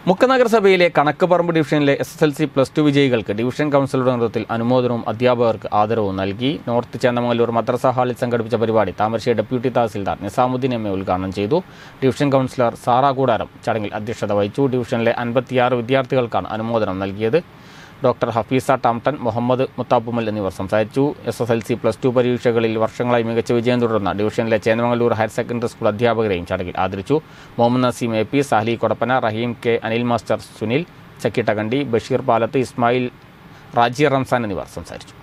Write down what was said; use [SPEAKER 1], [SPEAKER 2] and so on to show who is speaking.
[SPEAKER 1] മുക്ക നഗരസഭയിലെ കണക്കുപറമ്പ് ഡിവിഷനിലെ S S L C plus two വിജയികൾക്ക് ഡിവിഷൻ കൗൺസിലറുടെ നേതൃത്വത്തിൽ അനുമോദനവും അധ്യാപകർക്ക് ആദരവും നൽകി നോർത്ത് ചേന്നമംഗലൂർ മദ്രസ ഹാളിൽ സംഘടിപ്പിച്ച പരിപാടി Thamarassery deputy tahsildar Nizamuddin M A ഉദ്ഘാടനം ചെയ്തു ഡിവിഷൻ കൗൺസിലർ സാറാ കൂടാരം ചടങ്ങിൽ അധ്യക്ഷത വഹിച്ചു ഡിവിഷനിലെ അൻപത്തിയാറ് വിദ്യാർത്ഥികൾക്കാണ് അനുമോദനം നൽകിയത് ഡോക്ടർ ഹഫീസ ടാംടൺ മുഹമ്മദ് മുത്താപ്പുമൽ എന്നിവർ സംസാരിച്ചു S S L C plus two പരീക്ഷകളിൽ വർഷങ്ങളായി മികച്ച വിജയം തുടർന്ന ഡിവിഷനിലെ ചേന്നമംഗലൂർ ഹയർ സെക്കൻഡറി സ്കൂൾ അധ്യാപകരെയും ചടങ്ങിൽ ആദരിച്ചു Muhammad Naseem A P Sahali Kodappana Raheem K Anil master Sunil Chakkittakandi Basheer Palath Ismail Raji Ramzan എന്നിവർ സംസാരിച്ചു